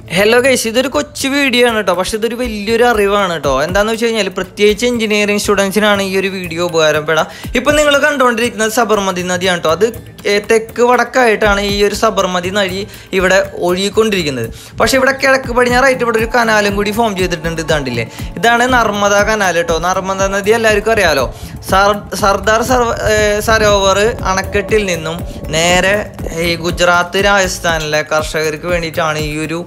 hello guys ഇതൊരു കൊച്ചു video ആണ് കേട്ടോ പക്ഷെ ഇതൊരു വലിയൊരു അറിവാണ് കേട്ടോ എന്താന്ന് വെച്ച് കഴിഞ്ഞാൽ പ്രത്യേകിച്ച് എഞ്ചിനീയറിംഗ് സ്റ്റുഡൻസിനാണ് ഈ ഒരു വീഡിയോ ഉപകാരപ്പെടാം ഇപ്പം നിങ്ങൾ കണ്ടുകൊണ്ടിരിക്കുന്നത് സബർമതി നദിയാണ് കേട്ടോ അത് ഏ, തെക്ക് വടക്കായിട്ടാണ് ഈ ഒരു സബർമതി നദി ഇവിടെ ഒഴുകിക്കൊണ്ടിരിക്കുന്നത് പക്ഷെ ഇവിടെ കിഴക്ക് പടിഞ്ഞാറായിട്ട് ഇവിടെ ഒരു കനാലും കൂടി ഫോം ചെയ്തിട്ടുണ്ട് ഇതാണ്ടില്ലേ ഇതാണ് നർമ്മദ കനാൽ കേട്ടോ നർമ്മദ നദി എല്ലാവർക്കും അറിയാലോ സർ സർദാർ സർവ ഏ, സരോവർ അണക്കെട്ടിൽ നിന്നും നേരെ ഈ ഗുജറാത്ത് രാജസ്ഥാനിലെ കർഷകർക്ക് വേണ്ടിയിട്ടാണ് ഈ ഒരു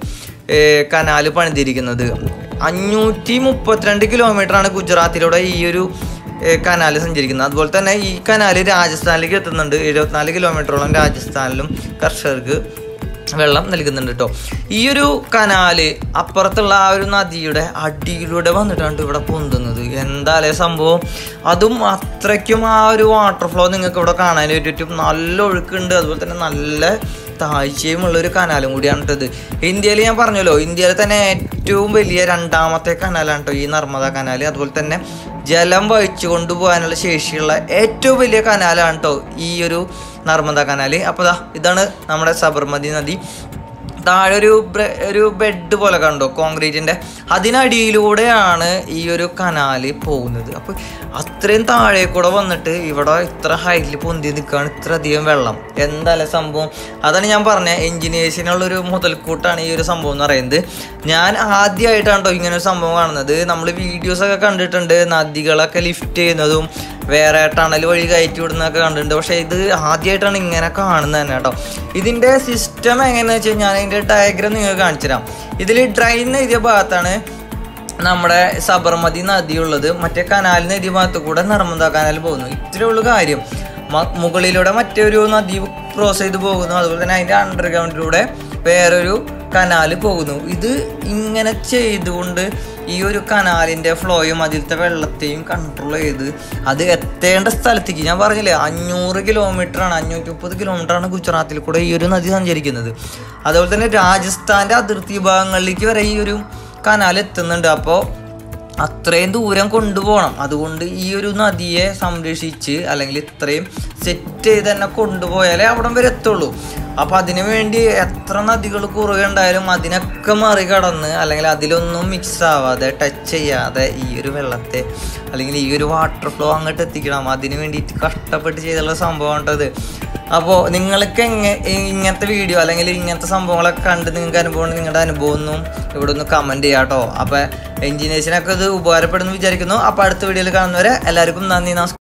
കനാല് പണിതിരിക്കുന്നത് അഞ്ഞൂറ്റി മുപ്പത്തിരണ്ട് കിലോമീറ്ററാണ് ഗുജറാത്തിലൂടെ ഈ ഒരു കനാല് സഞ്ചരിക്കുന്നത് അതുപോലെ തന്നെ ഈ കനാല് രാജസ്ഥാനിലേക്ക് എത്തുന്നുണ്ട് എഴുപത്തിനാല് കിലോമീറ്ററോളം രാജസ്ഥാനിലും കർഷകർക്ക് വെള്ളം നൽകുന്നുണ്ട് കേട്ടോ ഈ ഒരു കനാല് അപ്പുറത്തുള്ള ആ ഒരു നദിയുടെ അടിയിലൂടെ വന്നിട്ടാണ് ഇവിടെ പൊന്തുന്നത് എന്താലേ സംഭവം അതും അത്രയ്ക്കും ആ ഒരു വാട്ടർ ഫ്ലോ നിങ്ങൾക്ക് ഇവിടെ കാണാൻ പറ്റും നല്ല ഒഴുക്കുണ്ട് അതുപോലെ തന്നെ നല്ല താഴ്ചയും ഉള്ള ഒരു കനാലും കൂടിയാണ് കേട്ടത് ഇന്ത്യയിൽ ഞാൻ പറഞ്ഞല്ലോ ഇന്ത്യയിൽ തന്നെ ഏറ്റവും വലിയ രണ്ടാമത്തെ കനാലാണ് കേട്ടോ ഈ നർമ്മദ കനാൽ അതുപോലെ തന്നെ ജലം വഹിച്ചു കൊണ്ടുപോകാനുള്ള ശേഷിയുള്ള ഏറ്റവും വലിയ കനാലാണ് കേട്ടോ ഈ ഒരു നർമ്മദ കനാൽ അപ്പോൾ ദാ ഇതാണ് നമ്മുടെ സബർമതി നദി താഴെ ഒരു ബ്ര- ഒരു ബെഡ് പോലെ കണ്ടോ കോൺക്രീറ്റിന്റെ അതിനടിയിലൂടെയാണ് ഈ ഒരു കനാല് പോകുന്നത് അപ്പൊ അത്രയും താഴെ കൂടെ വന്നിട്ട് ഇവിടെ ഇത്ര ഹൈറ്റിൽ പൊന്തി നിൽക്കുകയാണ് ഇത്ര അധികം വെള്ളം എന്തായാലും സംഭവം അതാണ് ഞാൻ പറഞ്ഞ എഞ്ചിനീയേഴ്സിനുള്ളൊരു മുതൽക്കൂട്ടാണ് ഈ ഒരു സംഭവം എന്ന് പറയുന്നത് ഞാൻ ആദ്യമായിട്ടാണ് കേട്ടോ ഇങ്ങനെ ഒരു സംഭവം കാണുന്നത് നമ്മൾ വീഡിയോസൊക്കെ കണ്ടിട്ടുണ്ട് നദികളൊക്കെ ലിഫ്റ്റ് ചെയ്യുന്നതും വേറെ ടണൽ വഴി കയറ്റി വിടുന്നതൊക്കെ കണ്ടിട്ടുണ്ട് പക്ഷേ ഇത് ആദ്യമായിട്ടാണ് ഇങ്ങനെ കാണുന്നത് തന്നെ കേട്ടോ ഇതിൻ്റെ സിസ്റ്റം എങ്ങനെയാണെന്ന് വെച്ച് കഴിഞ്ഞാൽ അതിൻ്റെ ഡയഗ്രാം നിങ്ങൾക്ക് കാണിച്ചു തരാം ഇതിൽ ഡ്രൈൻ എഴുതിയ ഭാഗത്താണ് നമ്മുടെ സബർമതി നദിയുള്ളത് മറ്റേ കനാലിന് എഴുതിയ ഭാഗത്ത് കൂടെ നർമ്മദ കനാൽ പോകുന്നു ഇത്രയേ ഉള്ളൂ കാര്യം മ- മുകളിലൂടെ മറ്റൊരു നദി ക്രോസ് ചെയ്ത് പോകുന്നു അതുപോലെ തന്നെ അതിൻ്റെ അണ്ടർഗ്രൗണ്ടിലൂടെ വേറൊരു കനാല് പോകുന്നു ഇത് ഇങ്ങനെ ചെയ്തുകൊണ്ട് ഈ ഒരു കനാലിൻ്റെ ഫ്ലോയും അതിലത്തെ വെള്ളത്തെയും കൺട്രോൾ ചെയ്ത് അത് എത്തേണ്ട സ്ഥലത്തേക്ക് ഞാൻ പറഞ്ഞില്ലേ അഞ്ഞൂറ് കിലോമീറ്റർ ആണ് അഞ്ഞൂറ്റി മുപ്പത് കിലോമീറ്റർ ആണ് ഗുജറാത്തിൽ കൂടെ ഈ ഒരു നദി സഞ്ചരിക്കുന്നത് അതുപോലെ തന്നെ രാജസ്ഥാൻ്റെ അതിർത്തി ഭാഗങ്ങളിലേക്ക് വരെ ഈ ഒരു കനാൽ എത്തുന്നുണ്ട് അപ്പോൾ അത്രയും ദൂരം കൊണ്ടുപോകണം അതുകൊണ്ട് ഈ ഒരു നദിയെ സംരക്ഷിച്ച് അല്ലെങ്കിൽ ഇത്രയും സെറ്റ് ചെയ്ത് തന്നെ കൊണ്ടുപോയാലേ അവിടം വരെ എത്തുള്ളൂ അപ്പം അതിനു വേണ്ടി എത്ര നദികൾ കുറുകെ ഉണ്ടായാലും അതിനൊക്കെ മറികടന്ന് അല്ലെങ്കിൽ അതിലൊന്നും മിക്സ് ആവാതെ ടച്ച് ചെയ്യാതെ ഈ ഒരു വെള്ളത്തെ അല്ലെങ്കിൽ ഈ ഒരു വാട്ടർ ഫ്ലോ അങ്ങോട്ട് എത്തിക്കണം അതിന് വേണ്ടിയിട്ട് കഷ്ടപ്പെട്ട് ചെയ്തുള്ള സംഭവം ഉണ്ടത് അപ്പോൾ നിങ്ങൾക്ക് എങ്ങനെ ഇങ്ങനത്തെ വീഡിയോ അല്ലെങ്കിൽ ഇങ്ങനത്തെ സംഭവങ്ങളൊക്കെ കണ്ട് നിങ്ങൾക്ക് അനുഭവം നിങ്ങളുടെ അനുഭവം ഒന്നും ഇവിടെ ഒന്ന് കമൻറ്റ് ചെയ്യാം കേട്ടോ അപ്പോൾ എഞ്ചിനീയേഴ്സിനൊക്കെ ഇത് ഉപകാരപ്പെടുന്നു വിചാരിക്കുന്നു അപ്പോൾ അടുത്ത വീഡിയോയിൽ കാണുന്നവരെ എല്ലാവർക്കും നന്ദി നമസ്കാരം